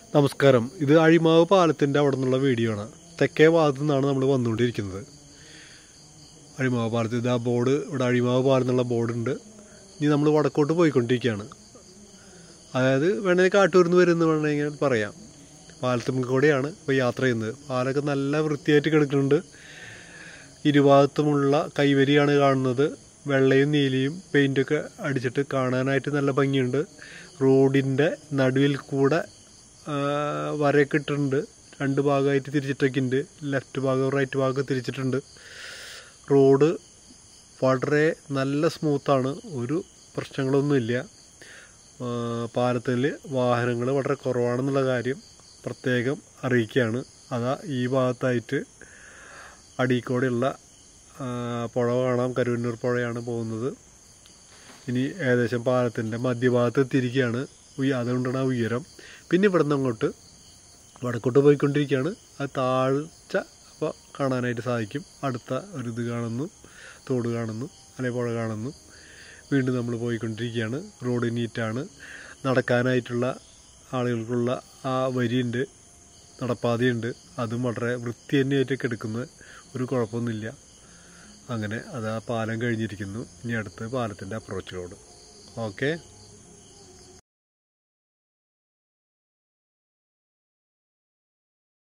നമസ്കാരം ഇത് അഴിമാവ് പാലത്തിൻ്റെ അവിടെ നിന്നുള്ള വീഡിയോ ആണ് തെക്കേ ഭാഗത്തു നിന്നാണ് നമ്മൾ വന്നുകൊണ്ടിരിക്കുന്നത് അഴിമാവ് പാലത്ത് ഇത് ആ ബോർഡ് ഇവിടെ അഴിമാവ് പാലം എന്നുള്ള ബോർഡുണ്ട് ഇനി നമ്മൾ വടക്കോട്ട് പോയിക്കൊണ്ടിരിക്കുകയാണ് അതായത് വേണമെങ്കിൽ കാട്ടൂരിൽ നിന്ന് വരുന്ന വേണമെങ്കിൽ പറയാം പാലത്തും കൂടെയാണ് ഇപ്പോൾ യാത്ര ചെയ്യുന്നത് പാലമൊക്കെ നല്ല വൃത്തിയായിട്ട് കിടക്കുന്നുണ്ട് ഇരുഭാഗത്തുമുള്ള കൈവരിയാണ് കാണുന്നത് വെള്ളയും നീലയും പെയിൻ്റൊക്കെ അടിച്ചിട്ട് കാണാനായിട്ട് നല്ല ഭംഗിയുണ്ട് റോഡിൻ്റെ നടുവിൽ കൂടെ ആ, വരയൊക്കെ ഇട്ടിട്ടുണ്ട് രണ്ട് ഭാഗമായിട്ട് തിരിച്ചിട്ടൊക്കെ ഉണ്ട് ലെഫ്റ്റ് ഭാഗം റൈറ്റ് ഭാഗം തിരിച്ചിട്ടുണ്ട് റോഡ് വളരെ നല്ല സ്മൂത്താണ് ഒരു പ്രശ്നങ്ങളൊന്നുമില്ല പാലത്തിൽ വാഹനങ്ങൾ വളരെ കുറവാണെന്നുള്ള കാര്യം പ്രത്യേകം അറിയിക്കുകയാണ് അതാ ഈ ഭാഗത്തായിട്ട് അടീക്കോടെയുള്ള ആ, പുഴ കാണാം കരുവന്നൂർ പുഴയാണ് പോകുന്നത് ഇനി ഏകദേശം പാലത്തിൻ്റെ മധ്യഭാഗത്ത് എത്തിയിരിക്കുകയാണ് ഉയ- അതുകൊണ്ടാണ് ആ ഉയരം പിന്നെ ഇവിടെ നിന്ന് അങ്ങോട്ട് വടക്കോട്ട് പോയിക്കൊണ്ടിരിക്കുകയാണ് അത് താഴ്ച അപ്പോൾ കാണാനായിട്ട് സാധിക്കും അടുത്ത ഒരു ഇത് കാണുന്നു തോട് കാണുന്നു അല്ലെങ്കിൽ പുഴ കാണുന്നു വീണ്ടും നമ്മൾ പോയിക്കൊണ്ടിരിക്കുകയാണ് റോഡ് നീറ്റാണ് നടക്കാനായിട്ടുള്ള ആളുകൾക്കുള്ള ആ വരിയുണ്ട് നടപ്പാതയുണ്ട് അതും വളരെ വൃത്തി തന്നെയായിട്ടൊക്കെ എടുക്കുന്ന ഒരു കുഴപ്പമൊന്നുമില്ല അങ്ങനെ അത് ആ പാലം കഴിഞ്ഞിരിക്കുന്നു ഇനി അടുത്ത് പാലത്തിൻ്റെ അപ്രോച്ച് റോഡ് ഓക്കെ